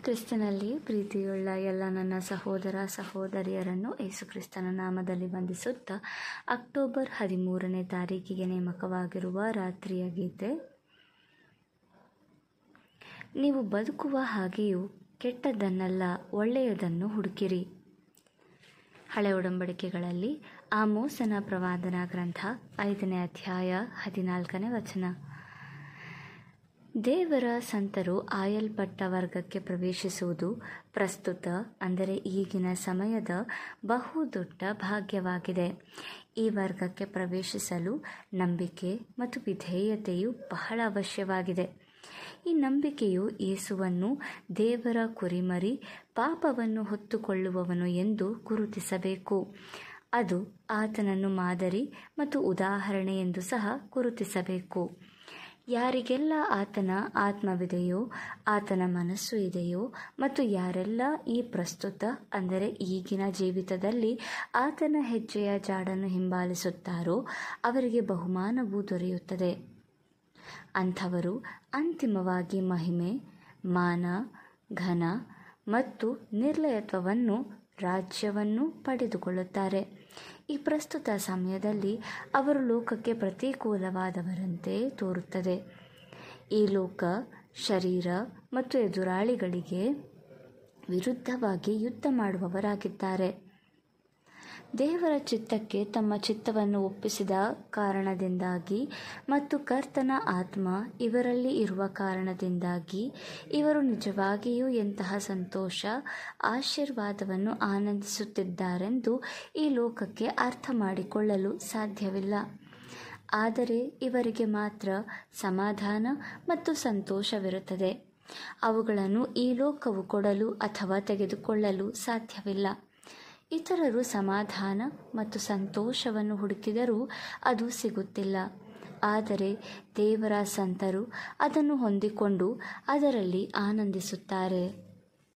ಕ್ರಿಸ್ತನಲ್ಲಿ ಪ್ರೀತಿಯುಳ್ಳ ಎಲ್ಲ ನನ್ನ ಸಹೋದರ ಸಹೋದರಿಯರನ್ನು ಯೇಸುಕ್ರಿಸ್ತನ ನಾಮದಲ್ಲಿ ವಂದಿಸುತ್ತಾ ಅಕ್ಟೋಬರ್ ಹದಿಮೂರನೇ ತಾರೀಕಿಗೆ ನೇಮಕವಾಗಿರುವ ರಾತ್ರಿಯ ಗೀತೆ ನೀವು ಬದುಕುವ ಹಾಗೆಯೂ ಕೆಟ್ಟದ್ದನ್ನಲ್ಲ ಒಳ್ಳೆಯದನ್ನು ಹುಡುಕಿರಿ ಹಳೆ ಒಡಂಬಡಿಕೆಗಳಲ್ಲಿ ಆಮೋಸನ ಪ್ರವಾದನ ಗ್ರಂಥ ಐದನೇ ಅಧ್ಯಾಯ ಹದಿನಾಲ್ಕನೇ ವಚನ ದೇವರ ಸಂತರು ಆಯಲ್ಪಟ್ಟ ವರ್ಗಕ್ಕೆ ಪ್ರವೇಶಿಸುವುದು ಪ್ರಸ್ತುತ ಅಂದರೆ ಈಗಿನ ಸಮಯದ ಬಹುದೊಡ್ಡ ಭಾಗ್ಯವಾಗಿದೆ ಈ ವರ್ಗಕ್ಕೆ ಪ್ರವೇಶಿಸಲು ನಂಬಿಕೆ ಮತ್ತು ವಿಧೇಯತೆಯು ಬಹಳ ಅವಶ್ಯವಾಗಿದೆ ಈ ನಂಬಿಕೆಯು ಯೇಸುವನ್ನು ದೇವರ ಕುರಿಮರಿ ಪಾಪವನ್ನು ಹೊತ್ತುಕೊಳ್ಳುವವನು ಎಂದು ಗುರುತಿಸಬೇಕು ಅದು ಆತನನ್ನು ಮಾದರಿ ಮತ್ತು ಉದಾಹರಣೆ ಎಂದು ಸಹ ಗುರುತಿಸಬೇಕು ಯಾರಿಗೆಲ್ಲ ಆತನ ಆತ್ಮವಿದೆಯೋ ಆತನ ಮನಸ್ಸು ಇದೆಯೋ ಮತ್ತು ಯಾರೆಲ್ಲ ಈ ಪ್ರಸ್ತುತ ಅಂದರೆ ಈಗಿನ ಜೀವಿತದಲ್ಲಿ ಆತನ ಹೆಜ್ಜೆಯ ಜಾಡನ್ನು ಹಿಂಬಾಲಿಸುತ್ತಾರೋ ಅವರಿಗೆ ಬಹುಮಾನವು ದೊರೆಯುತ್ತದೆ ಅಂಥವರು ಅಂತಿಮವಾಗಿ ಮಹಿಮೆ ಮಾನ ಘನ ಮತ್ತು ನಿರ್ಲಯತ್ವವನ್ನು ರಾಜ್ಯವನ್ನು ಪಡೆದುಕೊಳ್ಳುತ್ತಾರೆ ಈ ಪ್ರಸ್ತುತ ಸಮಯದಲ್ಲಿ ಅವರು ಲೋಕಕ್ಕೆ ಪ್ರತಿಕೂಲವಾದವರಂತೆ ತೋರುತ್ತದೆ ಈ ಲೋಕ ಶರೀರ ಮತ್ತು ಎದುರಾಳಿಗಳಿಗೆ ವಿರುದ್ಧವಾಗಿ ಯುದ್ಧ ಮಾಡುವವರಾಗಿದ್ದಾರೆ ದೇವರ ಚಿತ್ತಕ್ಕೆ ತಮ್ಮ ಚಿತ್ತವನ್ನು ಒಪ್ಪಿಸಿದ ಕಾರಣದಿಂದಾಗಿ ಮತ್ತು ಕರ್ತನ ಆತ್ಮ ಇವರಲ್ಲಿ ಇರುವ ಕಾರಣದಿಂದಾಗಿ ಇವರು ನಿಜವಾಗಿಯೂ ಎಂತಹ ಸಂತೋಷ ಆಶೀರ್ವಾದವನ್ನು ಆನಂದಿಸುತ್ತಿದ್ದಾರೆಂದು ಈ ಲೋಕಕ್ಕೆ ಅರ್ಥ ಮಾಡಿಕೊಳ್ಳಲು ಸಾಧ್ಯವಿಲ್ಲ ಆದರೆ ಇವರಿಗೆ ಮಾತ್ರ ಸಮಾಧಾನ ಮತ್ತು ಸಂತೋಷವಿರುತ್ತದೆ ಅವುಗಳನ್ನು ಈ ಲೋಕವು ಕೊಡಲು ಅಥವಾ ತೆಗೆದುಕೊಳ್ಳಲು ಸಾಧ್ಯವಿಲ್ಲ ಇತರರು ಸಮಾಧಾನ ಮತ್ತು ಸಂತೋಷವನ್ನು ಹುಡುಕಿದರೂ ಅದು ಸಿಗುತ್ತಿಲ್ಲ ಆದರೆ ದೇವರ ಸಂತರು ಅದನ್ನು ಹೊಂದಿಕೊಂಡು ಅದರಲ್ಲಿ ಆನಂದಿಸುತ್ತಾರೆ